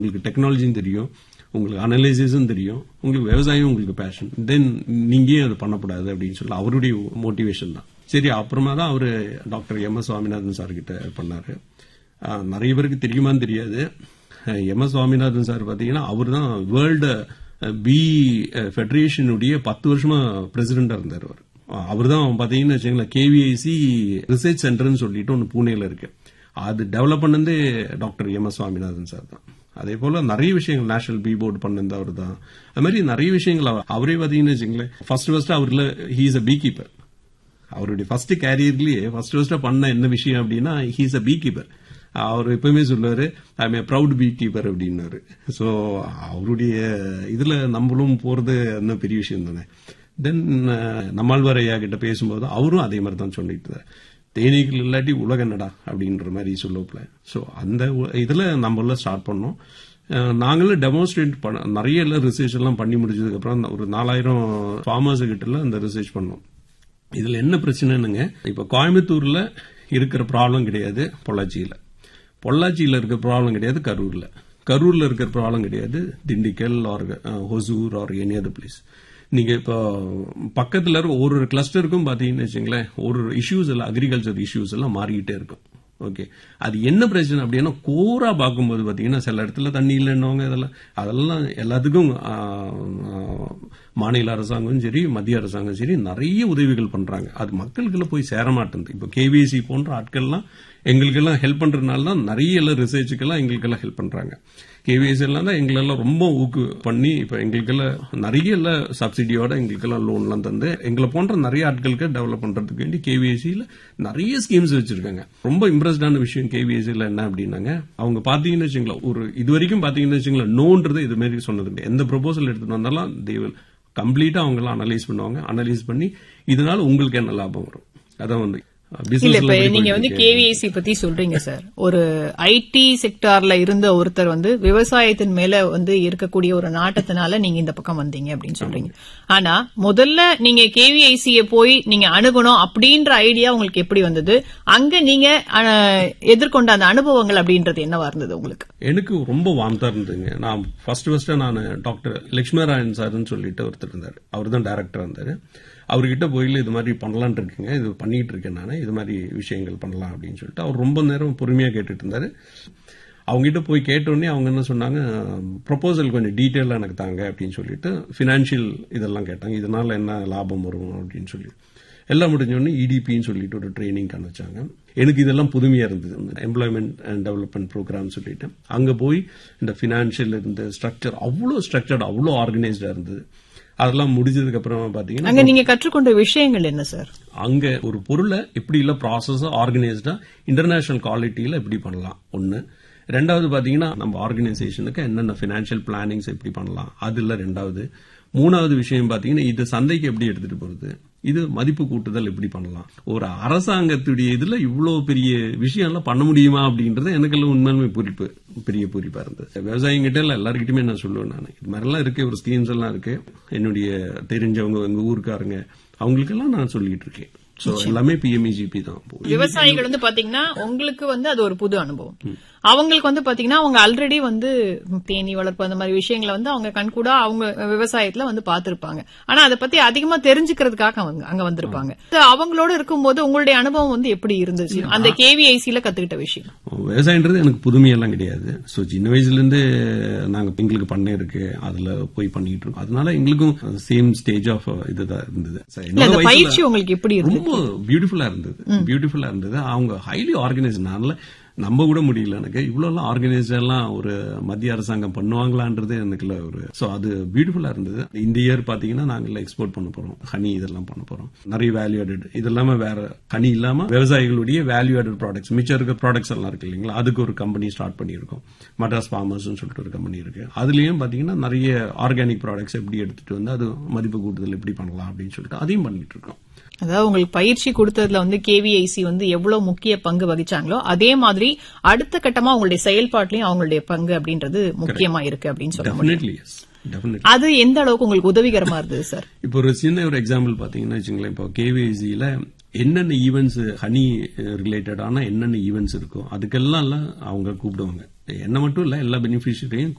உங்களுக்கு டெக்னாலஜியும் தெரியும் உங்களுக்கு அனலைசிஸும் தெரியும் உங்களுக்கு விவசாயம் உங்களுக்கு பேஷன் தென் நீங்க ஏன் அது பண்ணக்கூடாது அப்படின்னு சொல்லி அவருடைய மோட்டிவேஷன் தான் சரி அப்புறமா தான் அவரு doctor M S Swaminathan sir கிட்ட பண்ணாரு ஆஹ் நிறைய பேருக்கு தெரியுமான்னு தெரியாது எம் எஸ் சுவாமிநாதன் சார் பாத்தீங்கன்னா அவர் தான் வேர்ல்டு பி ஃபெடரேஷனுடைய பத்து வருஷமா பிரசிடண்டா இருந்தார் அவர் அவர் தான் பாத்தீங்கன்னா வச்சுங்களேன் கேவிஐசி ரிசர்ச் சென்டர்னு சொல்லிட்டு ஒன்று பூனேல இருக்கு அது டெவலப் பண்ணதே doctor M S Swaminathan sir தான் அதே போல நிறைய விஷயங்கள் நேஷனல் பி போர்டு பண்ணது அவர் தான் அது மாதிரி நிறைய விஷயங்கள் அவர்- அவரே பாத்தீங்கன்னு வச்சுங்களேன் ஃபர்ஸ்ட் ஃபர்ஸ்ட் அவர்ல he is a bee keeper அவருடைய ஃபர்ஸ்ட் கேரியர்லயே ஃபர்ஸ்ட் ஃபர்ஸ்ட் பண்ண என்ன விஷயம் அப்படின்னா ஹீஸ் அ பீ கீப்பர் அவர் எப்பவுமே சொல்லுவாரு I am proud bee keeper அப்படின்னாரு சோ அவருடைய இதுல நம்மளும் போறது இன்னும் பெரிய விஷயம் தானே தென் நம்மாழ்வார் ஐயா கிட்ட பேசும்போது அவரும் அதே மாதிரி தான் சொல்லிட்டு இருந்தார். தேனீக்கள் இல்லாட்டி உலக என்னடா அப்படின்ற மாதிரி சொல்லப்பல சோ அந்த உ- இதுல நம்மள ஸ்டார்ட் பண்ணோம் அஹ் நாங்களும் டெமோன்ஸ்ட்ரேட் பண்ண நிறைய எல்லாம் ரிசர்ச் எல்லாம் பண்ணி முடிச்சதுக்கு அப்புறம் ஒரு நாலாயிரம் ஃபார்மர்ஸ் கிட்ட அந்த ரிசர்ச் பண்ணோம் இதுல என்ன பிரச்சனைனுங்க இப்ப கோயம்புத்தூர்ல இருக்கிற ப்ராப்ளம் கிடையாது பொள்ளாச்சியில பொள்ளாச்சியில இருக்கிற ப்ராப்ளம் கிடையாது கரூர்ல கரூர்ல இருக்கிற ப்ராப்ளம் கிடையாது Dindigul or Hosur or any other place நீங்க இப்போ பக்கத்துல இருக்க ஒரு ஒரு கிளஸ்டருக்கும் பாத்தீங்கன்னு வச்சுங்களேன் ஒரு இஷ்யூஸ் எல்லாம் அக்ரிகல்ச்சர் இஷ்யூஸ் எல்லாம் மாறிக்கிட்டே இருக்கும் ஓகே அது என்ன பிரச்சனை அப்படின்னா கோரா பார்க்கும்போது பாத்தீங்கன்னா சில இடத்துல தண்ணி இல்லைன்னவங்க இதெல்லாம் அதெல்லாம் எல்லாத்துக்கும் ஆ, ஆ, மாநில அரசாங்கம் சரி மத்திய அரசாங்கம் சரி நிறைய உதவிகள் பண்றாங்க அது மக்களுக்குள்ள போய் சேர மாட்டேங்குது இப்போ கேவிசி போன்ற ஆட்கள்லாம் எங்களுக்கெல்லாம் ஹெல்ப் பண்றதுனால தான் நிறைய எல்லாம் ரிசர்ச்சுக்கெல்லாம் எங்களுக்கெல்லாம் ஹெல்ப் பண்றாங்க கேவிஎஸ் எல்லாம் தான் எங்களெல்லாம் ரொம்ப ஊக்கு பண்ணி இப்ப எங்களுக்கெல்லாம் நிறைய எல்லாம் சப்சிடியோட எங்களுக்கெல்லாம் லோன்லாம் தந்து எங்களை போன்ற நிறைய ஆட்களுக்கு டெவலப் பண்றதுக்கு வேண்டி கேவிஎஸ்சியில் நிறைய ஸ்கீம்ஸ் வச்சிருக்காங்க ரொம்ப இம்ப்ரெஸ்டான விஷயம் கேவிஎஸ்சியில் என்ன அப்படின்னாங்க அவங்க பாத்தீங்கன்னு வச்சுங்களேன் ஒரு இது வரைக்கும் பாத்தீங்கன்னு வச்சுங்களேன் நோன்றது இது மாதிரி சொன்னது கிடையாது. எந்த ப்ரொபோசல் எடுத்துட்டு வந்தாலும் தே வில் கம்ப்ளீட்டா அவங்க எல்லாம் அனலைஸ் பண்ணுவாங்க அனலைஸ் பண்ணி இதனால உங்களுக்கு என்ன லாபம் வரும் அதான் வந்து இல்ல இப்ப business நீங்க வந்து கேவிஐசி பத்தி சொல்றீங்க சார் ஒரு ஐடி செக்டார்ல இருந்த ஒருத்தர் வந்து விவசாயத்தின் மேல வந்து இருக்கக்கூடிய ஒரு நாட்டத்தினால நீங்க இந்த பக்கம் வந்தீங்க அப்படின்னு சொல்றீங்க ஆனா முதல்ல நீங்க கேவிஐசிய போய் நீங்க அணுகணும் அப்படின்ற ஐடியா உங்களுக்கு எப்படி வந்தது அங்க நீங்க அஹ், எதிர்கொண்ட அந்த அனுபவங்கள் அப்படின்றது என்னவா இருந்தது உங்களுக்கு எனக்கு ரொம்ப வார்ம்தா இருந்ததுங்க நான் ஃபர்ஸ்ட் ஃபர்ஸ்ட் நான் டாக்டர் லட்சுமணராயன் சார்னு சொல்லிட்டு ஒருத்தர் இருந்தார் அவர் தான் டைரக்டர் இருந்தாரு அவர்கிட்ட போயில இது மாதிரி பண்ணலாம்னு இருக்குங்க இது பண்ணிட்டு இருக்கேன் நான் இது மாதிரி விஷயங்கள் பண்ணலாம் அப்படின்னு சொல்லிட்டு அவர் ரொம்ப நேரம் பொறுமையா கேட்டுட்டு இருந்தாரு அவங்ககிட்ட போய் கேட்டோடனே அவங்க என்ன சொன்னாங்க ப்ரொபோசல் கொஞ்சம் டீட்டெயிலாக எனக்கு தாங்க அப்படின்னு சொல்லிட்டு ஃபினான்ஷியல் இதெல்லாம் கேட்டாங்க இதனால என்ன லாபம் வரும் அப்படின்னு சொல்லி எல்லாம் முடிஞ்சோடனே இடிபின்னு சொல்லிட்டு ஒரு ட்ரைனிங் வச்சாங்க எனக்கு இதெல்லாம் புதுமையா இருந்தது எம்ப்ளாய்மெண்ட் அண்ட் டெவலப்மெண்ட் ப்ரோக்ராம் சொல்லிட்டு அங்க போய் இந்த பினான்சியல் இருந்த ஸ்ட்ரக்சர் அவ்வளோ ஸ்ட்ரக்சர்ட் அவ்வளோ ஆர்கனைஸ்டா இருந்தது அதெல்லாம் முடிஞ்சதுக்கு அப்புறமா பாத்தீங்கன்னா அங்க நீங்க கற்றுக்கொண்ட விஷயங்கள் என்ன சார் அங்க ஒரு பொருளை எப்படி இல்ல ப்ராசஸ் ஆர்கனைஸ்டா இன்டர்நேஷனல் குவாலிட்டியில எப்படி பண்ணலாம் ஒண்ணு ரெண்டாவது பாத்தீங்கன்னா நம்ம ஆர்கனைசேஷனுக்கு என்னென்ன பினான்சியல் பிளானிங்ஸ் எப்படி பண்ணலாம் அதுல ரெண்டாவது மூணாவது விஷயம் பாத்தீங்கன்னா இது சந்தைக்கு எப்படி எடுத்துட்டு போறது இது மதிப்பு கூட்டுதல் எப்படி பண்ணலாம் ஒரு அரசாங்கத்துடைய இதுல இவ்வளவு பெரிய விஷயம் எல்லாம் பண்ண முடியுமா அப்படின்றது எனக்கு எல்லாம் உண்மையுமே பூரிப்பு பெரிய பூரிப்பா இருந்தது விவசாயிங்கிட்ட எல்லாம் எல்லாருக்கிட்டுமே நான் சொல்லுவேன் நான் இது மாதிரிலாம் இருக்கு ஒரு ஸ்கீம்ஸ் எல்லாம் இருக்கு என்னுடைய தெரிஞ்சவங்க எங்க ஊருக்காரங்க அவங்களுக்கெல்லாம் நான் சொல்லிட்டு இருக்கேன் சோ எல்லாமே பிஎம்இஜிபி தான் விவசாயிகள் வந்து பாத்தீங்கன்னா உங்களுக்கு வந்து அது ஒரு புது அனுபவம் அவங்களுக்கு வந்து பாத்தீங்கன்னா அவங்க ஆல்ரெடி வந்து தேனி வளர்ப்பு அந்த மாதிரி விஷயங்களை வந்து அவங்க கண்கூட அவங்க விவசாயத்துல வந்து பாத்திருப்பாங்க ஆனா அதை பத்தி அதிகமா தெரிஞ்சுக்கிறதுக்காக அவங்க அங்க வந்திருப்பாங்க So, அவங்களோட இருக்கும்போது உங்களுடைய அனுபவம் வந்து எப்படி இருந்துச்சு அந்த கேவிஐசில கத்துக்கிட்ட விஷயம் விவசாயன்றது எனக்கு புதுமையெல்லாம் கிடையாது சோ சின்ன வயசுல இருந்து நாங்க எங்களுக்கு பண்ணை இருக்கு அதுல போய் பண்ணிட்டு இருக்கோம் அதனால எங்களுக்கும் சேம் ஸ்டேஜ் ஆஃப் இதுதான் இருந்தது So, இல்ல என்னோட அந்த வயசுல- பயிற்சி உங்களுக்கு எப்படி இருந்தது ரொம்ப பியூட்டிஃபுல்லா இருந்தது பியூட்டிஃபுல்லா இருந்தது அவங்க ஹைலி ஆர்கனைஸ்னால நம்ப கூட முடியல எனக்கு இவ்வளவு எல்லாம் ஆர்கனைஸ்ட் எல்லாம் ஒரு மத்திய அரசாங்கம் பண்ணுவாங்களான்றது எனக்குல ஒரு சோ அது பியூட்டிஃபுல்லா இருந்தது இந்த இயர் பாத்தீங்கன்னா நாங்க எக்ஸ்போர்ட் பண்ண போறோம் ஹனி இதெல்லாம் பண்ண போறோம் நிறைய வேல்யூ ஆடட் இது இல்லாம வேற ஹனி இல்லாம விவசாயிகளுடைய வேல்யூ ஆடட் ப்ராடக்ட்ஸ் மிச்சம் இருக்க ப்ராடக்ட்ஸ் எல்லாம் இருக்கு இல்லைங்களா அதுக்கு ஒரு கம்பெனி ஸ்டார்ட் பண்ணியிருக்கோம் மட்ராஸ் ஃபார்மர்ஸ் சொல்லிட்டு ஒரு கம்பெனி இருக்கு அதுலயும் பாத்தீங்கன்னா நிறைய ஆர்கானிக் ப்ராடக்ட்ஸ் எப்படி எடுத்துட்டு வந்து அது மதிப்பு கூட்டுதல் எப்படி பண்ணலாம் அப்படின்னு சொல்லிட்டு அதையும் பண்ணிட்டு இருக்கோம் அதாவது உங்களுக்கு பயிற்சி கொடுத்ததுல வந்து கேவிஐசி வந்து எவ்வளவு முக்கிய பங்கு வகிச்சாங்களோ அதே மாதிரி அடுத்த கட்டமா உங்களுடைய செயல்பாட்டிலையும் அவங்களுடைய பங்கு அப்படின்றது முக்கியமா இருக்கு அப்படின்னு சொல்ல முடியும் டெஃபினெட்லி எஸ் டெஃபினெட்லி அது எந்த அளவுக்கு உங்களுக்கு உதவிகரமா இருந்தது சார் இப்போ ஒரு சின்ன ஒரு எக்ஸாம்பிள் பாத்தீங்கன்னா வச்சுங்களேன் இப்போ கேவிஐசியில என்னென்ன ஈவெண்ட்ஸ் ஹனி ரிலேட்டடான என்னென்ன ஈவெண்ட்ஸ் இருக்கோ அதுக்கெல்லாம் எல்லாம் அவங்க கூப்பிடுவாங்க என்ன மட்டும் இல்ல எல்லா பெனிஃபிஷரியும்